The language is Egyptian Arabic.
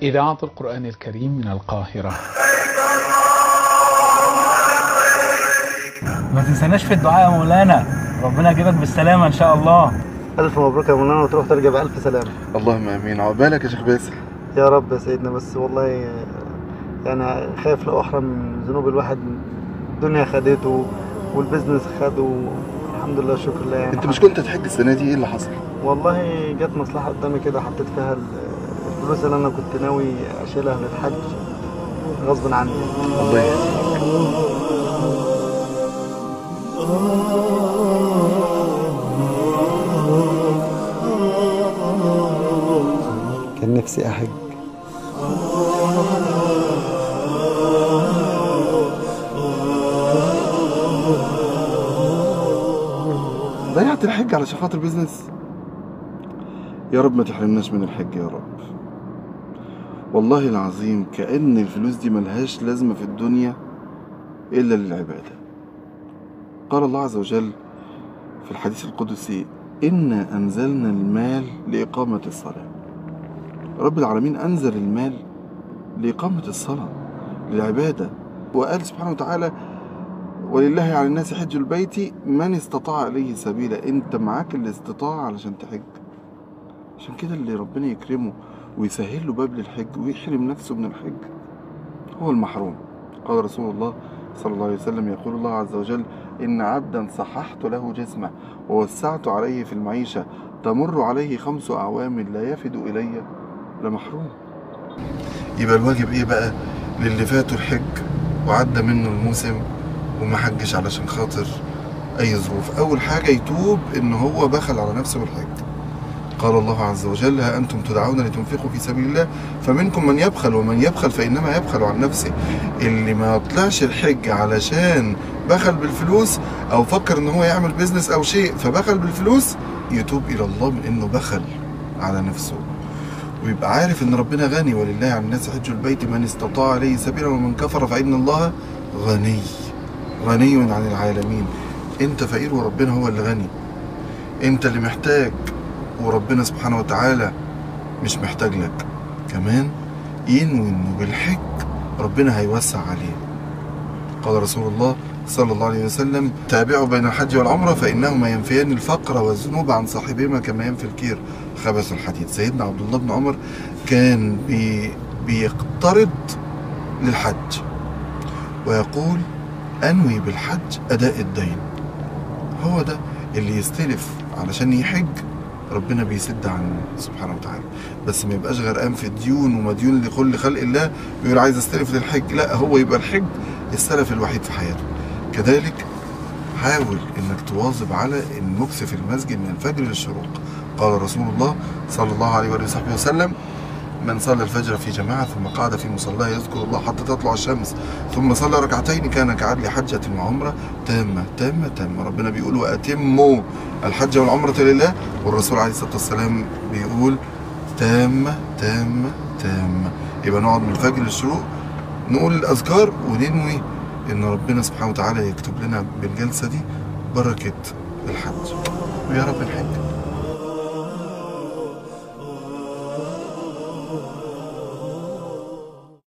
إذاعة القرآن الكريم من القاهرة ما تنساناش في الدعاء يا مولانا ربنا يجيبك بالسلامة إن شاء الله ألف مبروك يا مولانا وتروح ترجع بألف سلامة اللهم امين عقبالك يا شيخ باسل يا رب يا سيدنا بس والله يعني خايف لو أحرم من ذنوب الواحد الدنيا خدته والبزنس خده الحمد لله شكر لله يعني انت مش كنت تحج السنه دي ايه اللي حصل والله جت مصلحة قدامي كده حطيت فيها ال- الفلوس اللي أنا كنت ناوي أشيلها للحج غصب عني الله يهديك كان نفسي أحج ضيعت الحج علشان خاطر بيزنس يا رب ما تحرمناش من الحج يا رب والله العظيم كأن الفلوس دي ملهاش لازمة في الدنيا إلا للعبادة قال الله عز وجل في الحديث القدسي إنا أنزلنا المال لإقامة الصلاة رب العالمين أنزل المال لإقامة الصلاة للعبادة وقال سبحانه وتعالى ولله على الناس حج البيت من استطاع إليه سبيلا أنت معاك الاستطاعة علشان تحج عشان كده اللي ربنا يكرمه ويسهل له باب للحج ويحرم نفسه من الحج هو المحروم قال رسول الله صلى الله عليه وسلم يقول الله عز وجل إن عبدا صححت له جسمه ووسعت عليه في المعيشة تمر عليه خمس أعوام لا يفد إلي لمحروم يبقى الواجب إيه بقى للي فاتوا الحج وعدى منه الموسم وما حجش علشان خاطر أي ظروف أول حاجة يتوب إن هو بخل على نفسه بالحج قال الله عز وجل ها أنتم تدعون لتنفقوا في سبيل الله فمنكم من يبخل ومن يبخل فإنما يبخل عن نفسه اللي ما طلعش الحج علشان بخل بالفلوس أو فكر إن هو يعمل بيزنس أو شيء فبخل بالفلوس يتوب إلى الله من إنه بخل على نفسه ويبقى عارف إن ربنا غني ولله على الناس حج البيت من استطاع إليه سبيلا ومن كفر فإن الله غني غني عن العالمين انت فقير وربنا هو اللي غني انت اللي محتاج وربنا سبحانه وتعالى مش محتاج لك كمان ينوي انه بالحج ربنا هيوسع عليه قال رسول الله صلى الله عليه وسلم تابعوا بين الحج والعمرة فإنهما ينفيان الفقر والذنوب عن صاحبهما كما ينفي الكير خبث الحديد سيدنا عبد الله بن عمر كان بي بيقترض للحج ويقول أنوي بالحج أداء الدين هو ده اللي يستلف علشان يحج ربنا بيسد عنه سبحانه وتعالى بس ما يبقاش غرقان في ديون ومديون لكل خلق الله ويقول عايز استلف للحج لا هو يبقى الحج السلف الوحيد في حياته كذلك حاول انك تواظب على المكث في المسجد من الفجر للشروق قال رسول الله صلى الله عليه وآله وصحبه وسلم من صلى الفجر في جماعة ثم قعد في مصلاه يذكر الله حتى تطلع الشمس ثم صلى ركعتين كان كعدل حجة وعمرة تامة تامة تامة ربنا بيقول وأتموا الحج والعمرة لله والرسول عليه الصلاة والسلام بيقول تامة تامة تامة يبقى نقعد من الفجر للشروق نقول الأذكار وننوي إن ربنا سبحانه وتعالى يكتب لنا بالجلسة دي بركة الحج ويا رب الحج